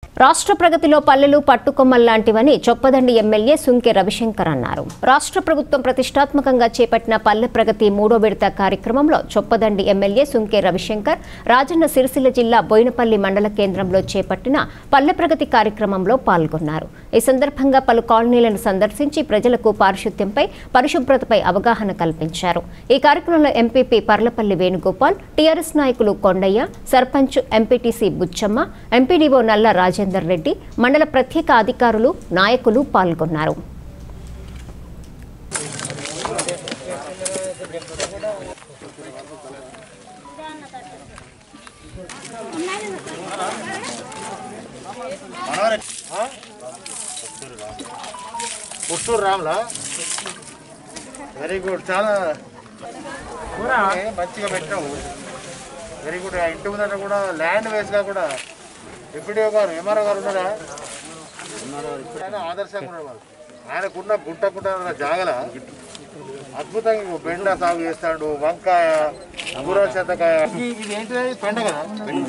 రాష్ట్ర ప్రగతిలో పల్లెలు పట్టుకొమ్మల్లాంటివని చొప్పదండి ఎమ్మెల్యే సుంకె రవిశంకర్ అన్నారు రాష్ట్ర ప్రభుత్వం ప్రతిష్టాత్మకంగా చేపట్టిన పల్లె ప్రగతి మూడో విడత కార్యక్రమంలో చొప్పదండి ఎమ్మెల్యే సుంకె రవిశంకర్ రాజన్న సిరిసిల్ల జిల్లా బోయినపల్లి మండల కేంద్రంలో చేపట్టిన పల్లె ప్రగతి కార్యక్రమంలో పాల్గొన్నారు ఈ సందర్భంగా పలు కాలనీలను సందర్శించి ప్రజలకు పారిశుద్ధ్యంపై పరిశుభ్రతపై అవగాహన కల్పించారు ఈ కార్యక్రమంలో ఎంపీపీ పర్లపల్లి వేణుగోపాల్ టీఆర్ఎస్ నాయకులు కొండయ్య సర్పంచ్ ఎంపీటీసీ బుచ్చమ్మ ఎంపీడీఓ నల్ల రాజేందర్ రెడ్డి మండల ప్రత్యేక అధికారులు నాయకులు పాల్గొన్నారు పుత్తూరు రాములా వెరీ గుడ్ చాలా ఏ, మంచిగా పెట్టావు వెరీ గుడ్ ఆ ఇంటి ముందర కూడా ల్యాండ్ వేస్గా కూడా డిప్యూటీఓ గారు ఎంఆర్ఓ గారు ఉన్నారా ఆయన ఆదర్శంగా ఉన్నారు వాళ్ళు ఆయనకున్న గుంటకుంట జాగల అద్భుతంగా ఇగో బెండ సాగు చేస్తాడు వంకాయ కూర చెత్తకాయ ఇది ఏంటి పెండ కదా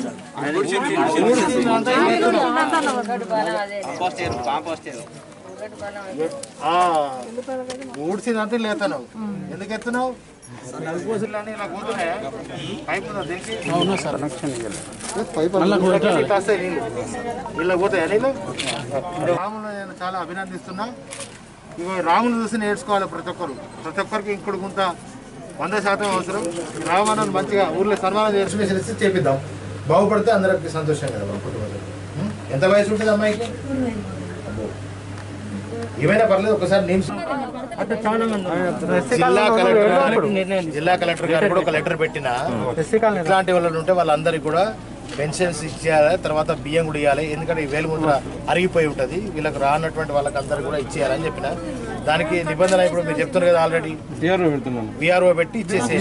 ఆ, ఊడ్చిందంతా లేతున్నావు ఎందుకు ఎత్తున్నావు నలుగుపోసులని ఇలా పోతున్నాయా పైపు ఉందా దీనికి ఇట్లా వస్తాయి నీళ్ళు ఇలా పోతాయా నీళ్ళు రాములు నేను చాలా అభినందిస్తున్నా ఇగో రాములు చూసి నేర్చుకోవాలి ప్రతి ఒక్కరు ప్రతి ఒక్కరికి ఇంకుడు గుంత వంద శాతం అవసరం రామాను మంచిగా ఊర్లో సన్మానం చేసి చేపిద్దాం బాగుపడితే అందరికి సంతోషం కదా మన కుటుంబంలో ఉం? ఎంత వయసు ఉంటుంది అమ్మాయికి అబ్బో. ఏమైనా పర్లేదు ఒకసారి నిమిషం జిల్లా కలెక్టర్ జిల్లా కలెక్టర్ గారు కూడా ఒక లెటర్ పెట్టిన ఇట్లాంటి వాళ్ళు ఉంటే వాళ్ళందరికీ కూడా పెన్షన్స్ ఇచ్చేయాలి తర్వాత బియ్యం కూడా ఇవ్వాలి ఎందుకంటే ఈ వేలుముద్ర అరిగిపోయి ఉంటుంది వీళ్ళకి రానటువంటి వాళ్ళకి అందరికి కూడా ఇచ్చేయాలని చెప్పిన దానికి నిబంధన ఇప్పుడు మీరు చెప్తున్నారు కదా ఆల్రెడీ బీఆర్ఓ పెట్టి ఇచ్చేసి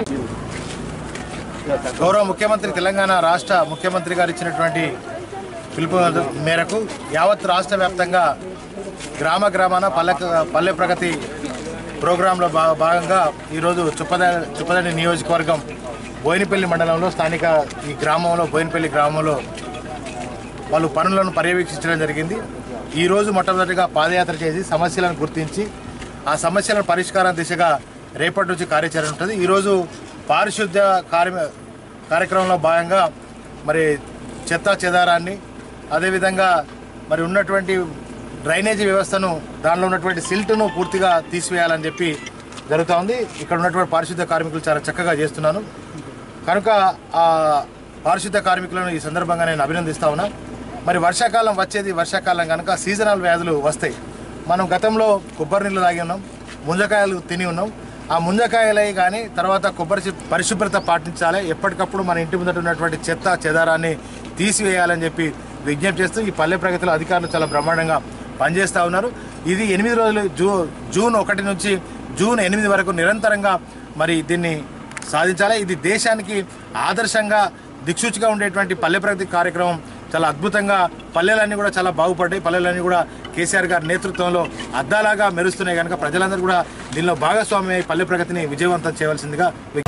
గౌరవ ముఖ్యమంత్రి తెలంగాణ రాష్ట్ర ముఖ్యమంత్రి గారు ఇచ్చినటువంటి పిలుపు మేరకు యావత్ రాష్ట్ర వ్యాప్తంగా గ్రామ గ్రామాన పల్లె పల్లె ప్రగతి ప్రోగ్రాంలో భా భాగంగా ఈరోజు చుప్పద చుప్పదండి నియోజకవర్గం బోయినపల్లి మండలంలో స్థానిక ఈ గ్రామంలో బోయినపల్లి గ్రామంలో వాళ్ళు పనులను పర్యవేక్షించడం జరిగింది ఈరోజు మొట్టమొదటిగా పాదయాత్ర చేసి సమస్యలను గుర్తించి ఆ సమస్యలను పరిష్కారం దిశగా రేపటి నుంచి కార్యాచరణ ఉంటుంది ఈరోజు పారిశుద్ధ్య కార్య కార్యక్రమంలో భాగంగా మరి చెత్త చెదారాన్ని అదేవిధంగా మరి ఉన్నటువంటి డ్రైనేజీ వ్యవస్థను దానిలో ఉన్నటువంటి సిల్ట్ను పూర్తిగా తీసివేయాలని చెప్పి జరుగుతూ ఉంది ఇక్కడ ఉన్నటువంటి పారిశుద్ధ్య కార్మికులు చాలా చక్కగా చేస్తున్నాను కనుక ఆ పారిశుద్ధ్య కార్మికులను ఈ సందర్భంగా నేను అభినందిస్తా ఉన్నా మరి వర్షాకాలం వచ్చేది వర్షాకాలం కనుక సీజనల్ వ్యాధులు వస్తాయి మనం గతంలో కొబ్బరి నీళ్ళు తాగి ఉన్నాం ముంజకాయలు తిని ఉన్నాం ఆ ముంజకాయలై కానీ తర్వాత కొబ్బరి చె- పరిశుభ్రత పాటించాలి ఎప్పటికప్పుడు మన ఇంటి ముందట ఉన్నటువంటి చెత్త చెదారాన్ని తీసివేయాలని చెప్పి విజ్ఞప్తి చేస్తూ ఈ పల్లె ప్రగతిలో అధికారులు చాలా బ్రహ్మాండంగా పనిచేస్తూ ఉన్నారు ఇది ఎనిమిది రోజులు జూ జూన్ ఒకటి నుంచి జూన్ ఎనిమిది వరకు నిరంతరంగా మరి దీన్ని సాధించాలి ఇది దేశానికి ఆదర్శంగా దిక్సూచిగా ఉండేటువంటి పల్లె ప్రగతి కార్యక్రమం చాలా అద్భుతంగా పల్లెలన్నీ కూడా చాలా బాగుపడ్డాయి పల్లెలన్నీ కూడా కేసీఆర్ గారి నేతృత్వంలో అద్దాలాగా మెరుస్తున్నాయి కనుక ప్రజలందరూ కూడా దీనిలో భాగస్వామ్యం అయి పల్లె ప్రగతిని విజయవంతం చేయవలసిందిగా విజ్ఞప్తి